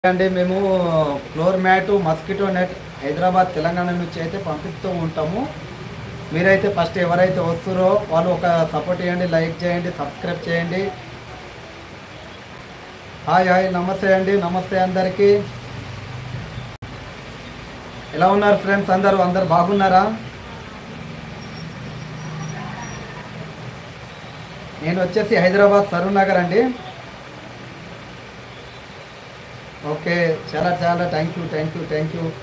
అండి మేము floor mat mosquito net Hyderabad Telangana నుంచి అయితే పంపిస్తూ ఉంటాము మీరైతే ఫస్ట్ ఎవరైతే వస్తారో వాళ్ళు ఒక సపోర్ట్ చేయండి లైక్ చేయండి సబ్స్క్రైబ్ చేయండి హాయ్ హాయ్ నమస్తే అండి నమస్తే అందరికీ ఎలా ఉన్నారు ఫ్రెండ్స్ అందరూ అందరు బాగున్నారా నేను వచ్చేసి హైదరాబాద్ సరూర్ నగర్ అండి ఓకే చాలా చాలా thank you thank you thank you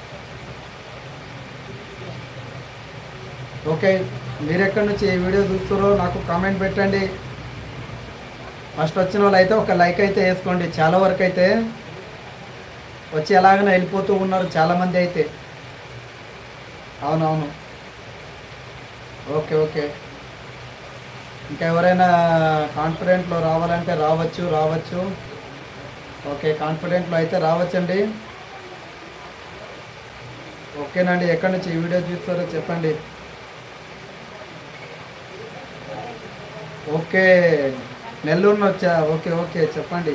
okay మీరు ఎక్కడి నుంచి ఈ వీడియో చూస్తారో నాకు కామెంట్ పెట్టండి ఫస్ట్ వచ్చిన వాళ్ళు అయితే ఒక లైక్ అయితే వేసుకోండి చాలా వరకు అయితే వచ్చి ఎలాగైనా వెళ్ళిపోతూ ఉన్నారు చాలామంది అయితే అవునవును ఓకే ఓకే ఇంకా ఎవరైనా కాన్ఫిడెంట్లో రావాలంటే రావచ్చు రావచ్చు ఓకే కాన్ఫిడెంట్లో అయితే రావచ్చండి ఓకేనండి ఎక్కడి నుంచి ఈ వీడియో చూస్తారో చెప్పండి ఓకే నెల్లూరు వచ్చా ఓకే ఓకే చెప్పండి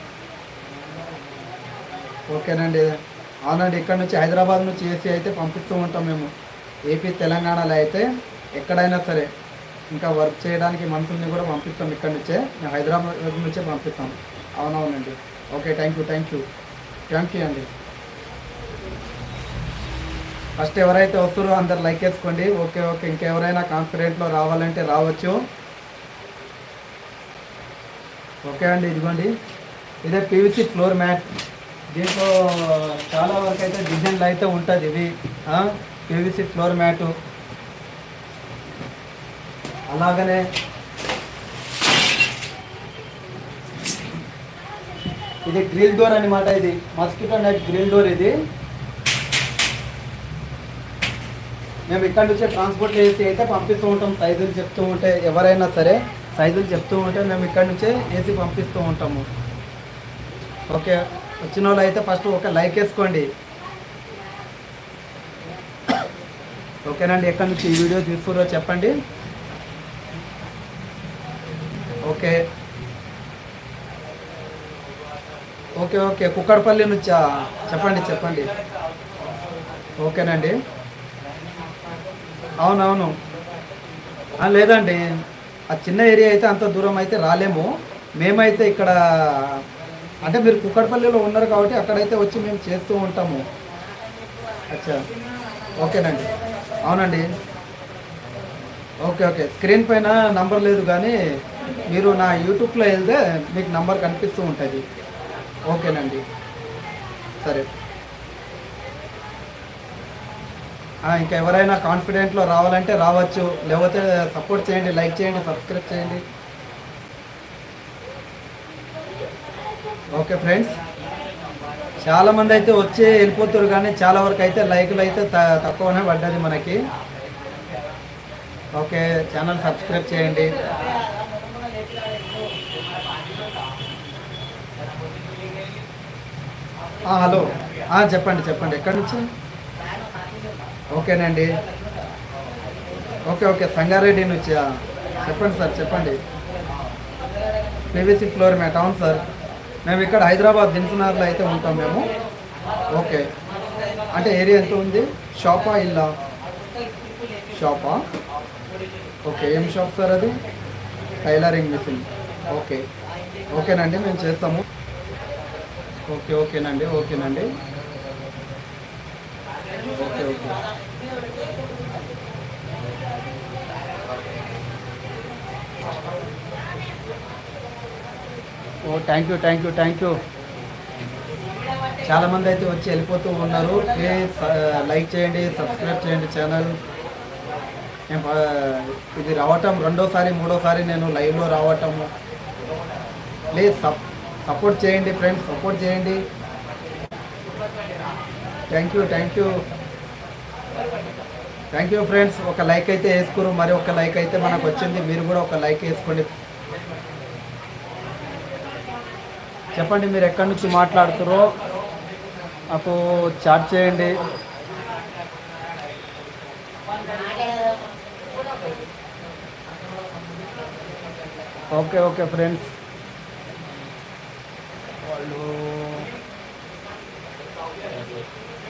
ఓకేనండి అవునండి ఇక్కడ నుంచి హైదరాబాద్ నుంచి ఏసీ అయితే పంపిస్తూ ఉంటాం మేము ఏపీ తెలంగాణలో అయితే ఎక్కడైనా సరే ఇంకా వర్క్ చేయడానికి మనుషుల్ని కూడా పంపిస్తాం ఇక్కడ నుంచే మేము హైదరాబాద్ నుంచే పంపిస్తాం అవునవునండి okay thank you thank you thank you అండి ఫస్ట్ ఎవరైతే వస్తారో అందరు లైక్ వేసుకోండి ఓకే ఓకే ఇంకెవరైనా కాన్ఫిడెంట్లో రావాలంటే రావచ్చు ఓకే అండి ఇదిగోండి ఇదే పీవీసీ ఫ్లోర్ మ్యాట్ దీంట్లో చాలా వరకు అయితే డిజైన్లు అయితే ఉంటుంది ఇవి పీవీసీ ఫ్లోర్ మ్యాటు అలాగనే ఇది గ్రిల్ డోర్ అనమాట ఇది మస్కిటో నెట్ గ్రిల్ డోర్ ఇది మేము ఇక్కడ నుంచే ట్రాన్స్పోర్ట్ చేసి అయితే పంపిస్తూ ఉంటాం సైజులు చెప్తూ ఉంటే ఎవరైనా సరే సైజులు చెప్తూ ఉంటే మేము ఇక్కడ నుంచే వేసి పంపిస్తూ ఉంటాము ఓకే వచ్చిన వాళ్ళు అయితే ఫస్ట్ ఒక లైక్ వేసుకోండి ఓకేనండి ఎక్కడి నుంచి ఈ వీడియో చూస్తున్నారో చెప్పండి ఓకే ఓకే ఓకే కుక్కడపల్లి నుంచా చెప్పండి చెప్పండి ఓకేనండి అవునవును ఆ, లేదండి ఆ చిన్న ఏరియా అయితే అంత దూరం అయితే రాలేము మేమైతే ఇక్కడ అంటే మీరు కుక్కడపల్లిలో ఉన్నారు కాబట్టి అక్కడైతే వచ్చి మేము చేస్తూ ఉంటాము అచ్చా ఓకేనండి అవునండి ఓకే ఓకే స్క్రీన్ పైన నంబర్ లేదు కానీ మీరు నా యూట్యూబ్లో వెళ్తే మీకు నంబర్ కనిపిస్తూ ఉంటుంది ఓకేనండి సరే ఆ, ఇంకా ఎవరైనా కాన్ఫిడెంట్లో రావాలంటే రావచ్చు లేకపోతే సపోర్ట్ చేయండి లైక్ చేయండి సబ్స్క్రైబ్ చేయండి ఓకే ఫ్రెండ్స్ చాలా మంది అయితే వచ్చి వెళ్ళిపోతారు కానీ చాలా వరకు అయితే లైకులు అయితే త- తక్కువనే పడ్డది మనకి ఓకే ఛానల్ సబ్స్క్రైబ్ చేయండి ఆ, హలో ఆ, చెప్పండి చెప్పండి ఎక్కడి నుంచి ఓకేనండి ఓకే ఓకే సంగారెడ్డి నుంచి ఆ, చెప్పండి సార్ చెప్పండి పీవీసీ ఫ్లోర్ మ్యాట్ అవును సార్ మేము ఇక్కడ హైదరాబాద్ దిల్సునగర్లో అయితే ఉంటాం మేము ఓకే అంటే ఏరియా ఎంత ఉంది షాపా ఇల్లా షాపా ఓకే ఏం షాప్ సార్ అది టైలరింగ్ మిషన్ ఓకే ఓకేనండి మేము చేస్తాము ఓకే ఓకేనండి ఓకేనండి ఓకే ఓకే ఓ thank you thank you thank you చాలా మంది అయితే వచ్చి వెళ్ళిపోతూ ఉన్నారు ప్లీజ్ లైక్ చేయండి సబ్స్క్రైబ్ చేయండి ఛానల్ నేను ఆ, ఇది రావటం రెండోసారి మూడోసారి నేను లైవ్లో రావటము ప్లీజ్ సప్ సపోర్ట్ చేయండి ఫ్రెండ్స్ సపోర్ట్ చేయండి thank you thank you thank you friends ఒక లైక్ అయితే వేసుకోరు మరి ఒక లైక్ అయితే మనకు వచ్చింది మీరు కూడా ఒక లైక్ వేసుకోండి చెప్పండి మీరు ఎక్కడి నుంచి మాట్లాడుతారో నాకు చాట్ చేయండి ఓకే ఓకే ఫ్రెండ్స్ వాళ్ళు చేస్తాం